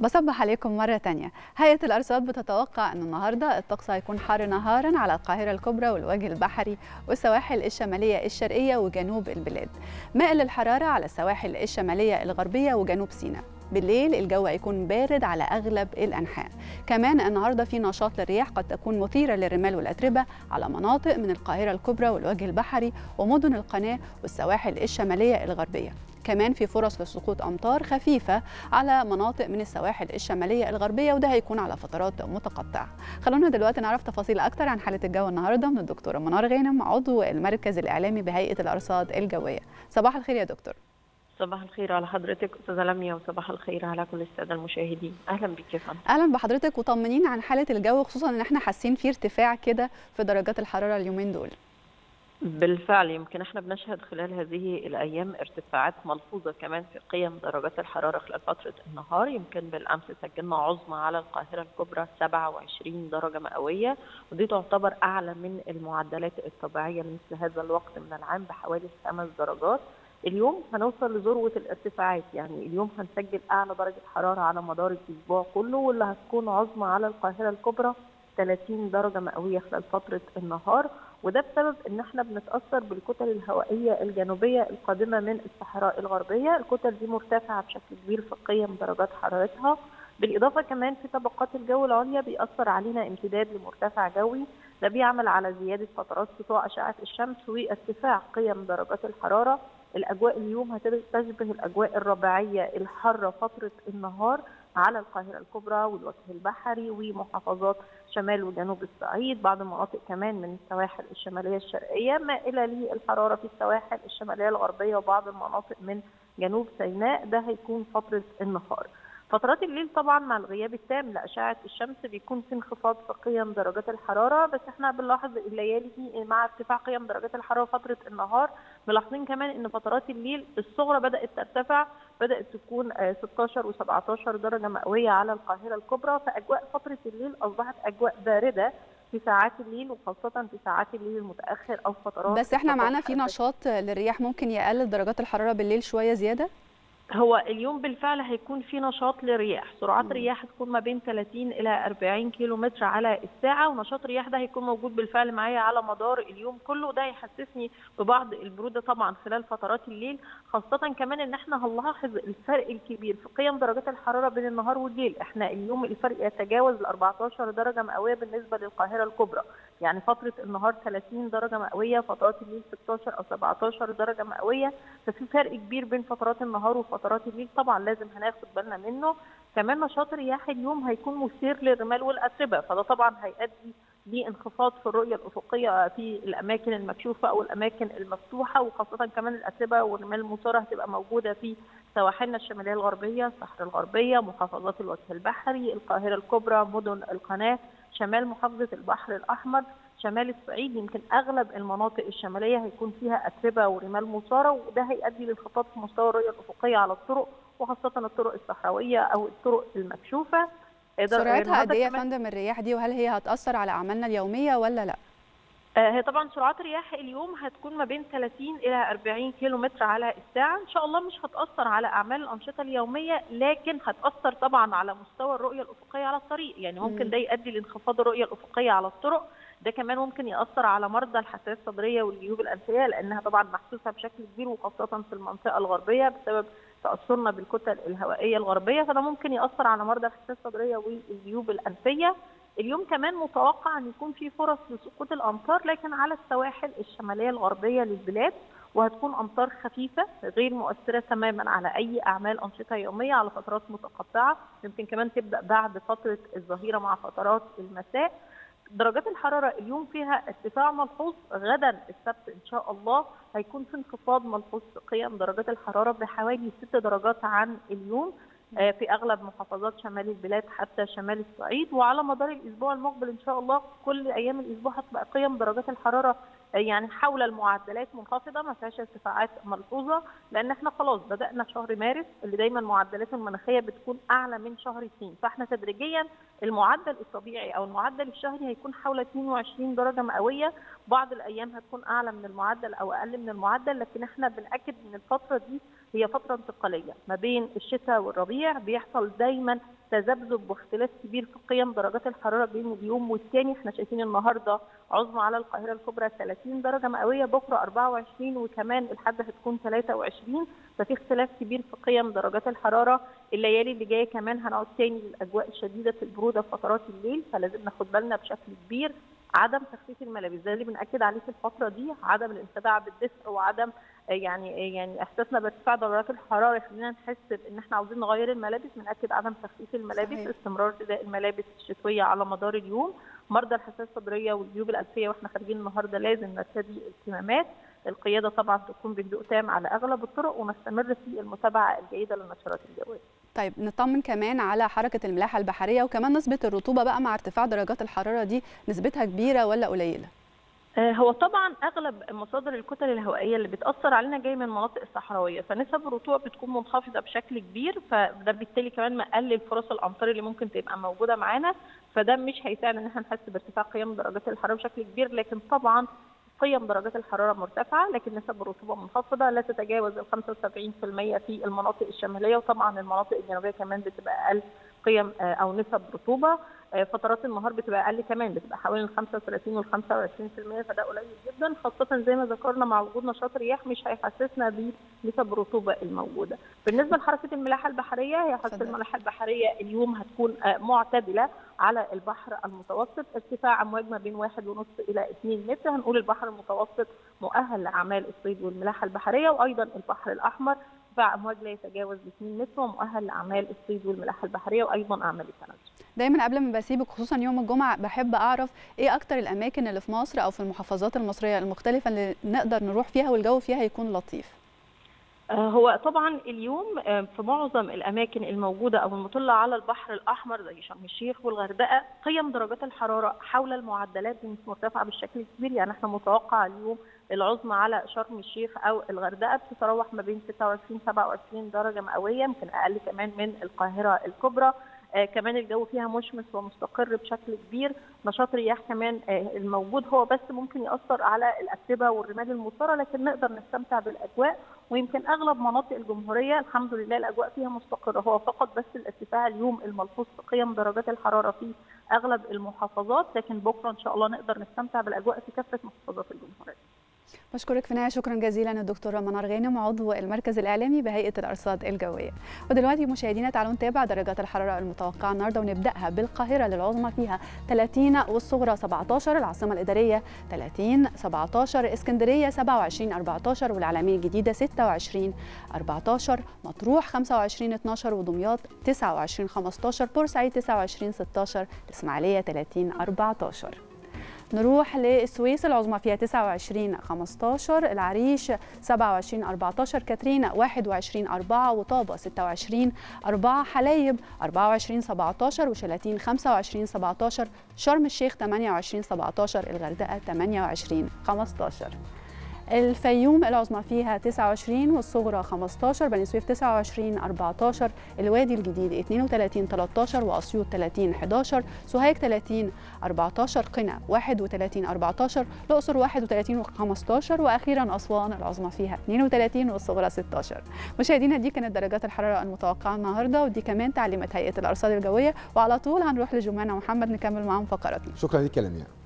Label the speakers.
Speaker 1: بصبح عليكم مرة تانية هيئة الأرصاد بتتوقع أن النهاردة الطقس هيكون حار نهارا على القاهرة الكبرى والوجه البحري والسواحل الشمالية الشرقية وجنوب البلاد مائل الحرارة على السواحل الشمالية الغربية وجنوب سيناء بالليل الجو هيكون بارد على اغلب الانحاء كمان النهارده في نشاط للرياح قد تكون مثيره للرمال والاتربه على مناطق من القاهره الكبرى والوجه البحري ومدن القناه والسواحل الشماليه الغربيه كمان في فرص لسقوط امطار خفيفه على مناطق من السواحل الشماليه الغربيه وده هيكون على فترات متقطعه خلونا دلوقتي نعرف تفاصيل اكتر عن حاله الجو النهارده من الدكتوره منار غانم عضو المركز الاعلامي بهيئه الارصاد الجويه صباح الخير يا دكتور
Speaker 2: صباح الخير على حضرتك استاذه لميا وصباح الخير على كل الساده المشاهدين اهلا بك يا فندم
Speaker 1: اهلا بحضرتك وطمنينا عن حاله الجو خصوصا ان احنا حاسين في ارتفاع كده في درجات الحراره اليومين دول
Speaker 2: بالفعل يمكن احنا بنشهد خلال هذه الايام ارتفاعات ملحوظه كمان في قيم درجات الحراره خلال فتره النهار يمكن بالامس سجلنا عظمى على القاهره الكبرى 27 درجه مئويه ودي تعتبر اعلى من المعدلات الطبيعيه لمثل هذا الوقت من العام بحوالي خمس درجات اليوم هنوصل لذروه الارتفاعات يعني اليوم هنسجل اعلى درجه حراره على مدار الاسبوع كله واللي هتكون عظمى على القاهره الكبرى 30 درجه مئويه خلال فتره النهار وده بسبب ان احنا بنتاثر بالكتل الهوائيه الجنوبيه القادمه من الصحراء الغربيه، الكتل دي مرتفعه بشكل كبير في قيم درجات حرارتها، بالاضافه كمان في طبقات الجو العليا بيأثر علينا امتداد لمرتفع جوي، ده بيعمل على زياده فترات سطوع اشعه الشمس وارتفاع قيم درجات الحراره، الاجواء اليوم هتشبه الاجواء الربيعيه الحاره فتره النهار على القاهره الكبرى والوجه البحري ومحافظات شمال وجنوب الصعيد بعض المناطق كمان من السواحل الشماليه الشرقيه مائله للحراره في السواحل الشماليه الغربيه وبعض المناطق من جنوب سيناء ده هيكون فتره النهار فترات الليل طبعا مع الغياب التام لاشعه الشمس بيكون في انخفاض في قيم درجات الحراره بس احنا بنلاحظ الليالي دي مع ارتفاع قيم درجات الحراره فتره النهار ملاحظين كمان ان فترات الليل الصغرى بدات ترتفع بدات تكون 16 و17 درجه مئويه على القاهره الكبرى فاجواء فتره الليل اصبحت اجواء بارده في ساعات الليل وخاصة في ساعات الليل المتأخر أو فترات
Speaker 1: بس احنا معانا في نشاط للرياح ممكن يقلل درجات الحرارة بالليل شوية زيادة؟
Speaker 2: هو اليوم بالفعل هيكون في نشاط للرياح سرعات الرياح هتكون ما بين 30 الى 40 كيلو متر على الساعه ونشاط الرياح ده هيكون موجود بالفعل معايا على مدار اليوم كله ده هيحسسني ببعض البروده طبعا خلال فترات الليل خاصه كمان ان احنا هنلاحظ الفرق الكبير في قيم درجات الحراره بين النهار والليل احنا اليوم الفرق يتجاوز ال 14 درجه مئويه بالنسبه للقاهره الكبرى يعني فتره النهار 30 درجه مئويه فترات الليل 16 او 17 درجه مئويه ففي فرق كبير بين فترات النهار وفترات الليل طبعا لازم هناخد بالنا منه كمان نشاط الرياح اليوم هيكون مثير للرمال والاتربه فده طبعا هيؤدي لانخفاض في الرؤيه الافقيه في الاماكن المكشوفه او الاماكن المفتوحه وخاصه كمان الاتربه والرمال المثاره هتبقى موجوده في سواحلنا الشماليه الغربيه، الصحراء الغربيه، محافظات الوجه البحري، القاهره الكبرى، مدن القناه، شمال محافظه البحر الاحمر، شمال الصعيد يمكن اغلب المناطق الشماليه هيكون فيها اتربه ورمال مثاره وده هيؤدي لانخفاض في مستوى الرؤيه الافقيه على الطرق وخاصه الطرق الصحراويه او الطرق المكشوفه.
Speaker 1: سرعتها قد ايه يا فندم الرياح دي وهل هي هتاثر على اعمالنا اليوميه ولا لا؟
Speaker 2: هي طبعا سرعات الرياح اليوم هتكون ما بين 30 الى 40 كيلو متر على الساعه ان شاء الله مش هتاثر على اعمال الانشطه اليوميه لكن هتاثر طبعا على مستوى الرؤيه الافقيه على الطريق يعني ممكن ده يؤدي لانخفاض الرؤيه الافقيه على الطرق ده كمان ممكن ياثر على مرضى الحساسيه الصدريه والجيوب الانفيه لانها طبعا محسوسه بشكل كبير وخاصه في المنطقه الغربيه بسبب تاثرنا بالكتل الهوائيه الغربيه فده ممكن ياثر على مرضى الحساسيه الصدريه والجيوب الانفيه اليوم كمان متوقع ان يكون في فرص لسقوط الامطار لكن على السواحل الشماليه الغربيه للبلاد وهتكون امطار خفيفه غير مؤثره تماما على اي اعمال انشطه يوميه على فترات متقطعه يمكن كمان تبدا بعد فتره الظهيره مع فترات المساء درجات الحراره اليوم فيها ارتفاع ملحوظ غدا السبت ان شاء الله هيكون في انخفاض ملحوظ في قيم درجات الحراره بحوالي 6 درجات عن اليوم في اغلب محافظات شمال البلاد حتى شمال الصعيد وعلى مدار الاسبوع المقبل ان شاء الله كل ايام الاسبوع هتبقى قيم درجات الحراره يعني حول المعدلات منخفضه ما فيهاش ارتفاعات ملحوظه لان احنا خلاص بدانا شهر مارس اللي دايما معدلاته المناخيه بتكون اعلى من شهر اثنين فاحنا تدريجيا المعدل الطبيعي او المعدل الشهري هيكون حول 22 درجه مئويه بعض الايام هتكون اعلى من المعدل او اقل من المعدل لكن احنا بناكد ان الفتره دي هي فتره انتقاليه ما بين الشتاء والربيع بيحصل دايما تذبذب واختلاف كبير في قيم درجات الحراره بين اليوم والتاني احنا شايفين النهارده عظمى على القاهره الكبرى 30 درجه مئويه بكره 24 وكمان الحد هتكون 23 ففي اختلاف كبير في قيم درجات الحراره الليالي اللي جايه كمان هنقعد تاني للاجواء الشديده في البروده في فترات الليل فلازم ناخد بالنا بشكل كبير عدم تخفيف الملابس ده اللي بناكد عليه في الفتره دي عدم الانخداع بالدفء وعدم يعني يعني احساسنا بارتفاع درجات الحراره يخلينا نحس ان احنا عاوزين نغير الملابس بناكد عدم تخفيف الملابس صحيح. استمرار ارتداء الملابس الشتويه على مدار اليوم مرضى الحساسيه الصدريه والجيوب الانفيه واحنا خارجين النهارده لازم نرتدي الكمامات القياده طبعا تكون بهدوء تام على اغلب الطرق ونستمر في المتابعه الجيده للنشرات الجويه.
Speaker 1: طيب نطمن كمان على حركه الملاحه البحريه وكمان نسبه الرطوبه بقى مع ارتفاع درجات الحراره دي نسبتها كبيره ولا قليله؟
Speaker 2: هو طبعا اغلب مصادر الكتل الهوائيه اللي بتاثر علينا جايه من المناطق الصحراويه فنسب الرطوبه بتكون منخفضه بشكل كبير فده بالتالي كمان مقلل فرص الامطار اللي ممكن تبقى موجوده معانا فده مش هيساعد ان احنا نحس بارتفاع قيم درجات الحراره بشكل كبير لكن طبعا قيم درجات الحراره مرتفعه لكن نسب الرطوبه منخفضه لا تتجاوز ال 75% في المناطق الشماليه وطبعا المناطق الجنوبيه كمان بتبقى اقل قيم او نسب رطوبه فترات النهار بتبقى اقل كمان بتبقى حوالي ال 35 وال 25% فده قليل جدا خاصه زي ما ذكرنا مع وجود نشاط رياح مش هيحسسنا بنسب الرطوبه الموجوده. بالنسبه لحركه الملاحه البحريه هي حركه الملاحه البحريه اليوم هتكون معتدله على البحر المتوسط ارتفاع امواج ما بين 1.5 الى 2 متر هنقول البحر المتوسط مؤهل لاعمال الصيد والملاحه البحريه وايضا البحر الاحمر ارتفاع امواج لا يتجاوز 2 متر ومؤهل لاعمال الصيد والملاحه البحريه وايضا اعمال التنزل.
Speaker 1: دايما قبل ما بسيبك خصوصا يوم الجمعه بحب اعرف ايه اكتر الاماكن اللي في مصر او في المحافظات المصريه المختلفه اللي نقدر نروح فيها والجو فيها هيكون لطيف.
Speaker 2: هو طبعا اليوم في معظم الاماكن الموجوده او المطله على البحر الاحمر زي شرم الشيخ والغردقه قيم درجات الحراره حول المعدلات دي مش مرتفعه بالشكل الكبير يعني احنا متوقع اليوم العظمى على شرم الشيخ او الغردقه بتتراوح ما بين 26 27 درجه مئويه يمكن اقل كمان من القاهره الكبرى آه كمان الجو فيها مشمس ومستقر بشكل كبير نشاط رياح كمان آه الموجود هو بس ممكن ياثر على الاتربه والرمال المثاره لكن نقدر نستمتع بالاجواء ويمكن اغلب مناطق الجمهوريه الحمد لله الاجواء فيها مستقره هو فقط بس الارتفاع اليوم الملحوظ في قيم درجات الحراره في اغلب المحافظات لكن بكره ان شاء الله نقدر نستمتع بالاجواء في كافه محافظات الجمهوريه
Speaker 1: بشكرك في النهايه شكرا جزيلا الدكتوره منار غانم عضو المركز الاعلامي بهيئه الارصاد الجويه ودلوقتي مشاهدينا تعالوا نتابع درجات الحراره المتوقعه النهارده ونبداها بالقاهره للعظمى فيها 30 والصغرى 17 العاصمه الاداريه 30 17 اسكندريه 27 14 والعلمين الجديده 26 14 مطروح 25 12 ودمياط 29 15 بورسعيد 29 16 الاسماعيليه 30 14 نروح للسويس العظمى فيها 29 15 العريش 27 14 كاترين 21 4 وطابة 26 4 حلايب 24 17 وشلاتين 25 17 شرم الشيخ 28 17 الغردقة 28 15 الفيوم العظمى فيها 29 والصغرى 15 بني سويف 29 14 الوادي الجديد 32 13 واسيوط 30 11 سوهاج 30 14 قنا 31 14 الاقصر 31 15 واخيرا اسوان العظمى فيها 32 والصغرى 16 مشاهدينا دي كانت درجات الحراره المتوقعه النهارده ودي كمان تعليمات هيئه الارصاد الجويه وعلى طول هنروح لجمانه محمد نكمل معاهم فقراتنا
Speaker 3: شكرا لك يا لمياء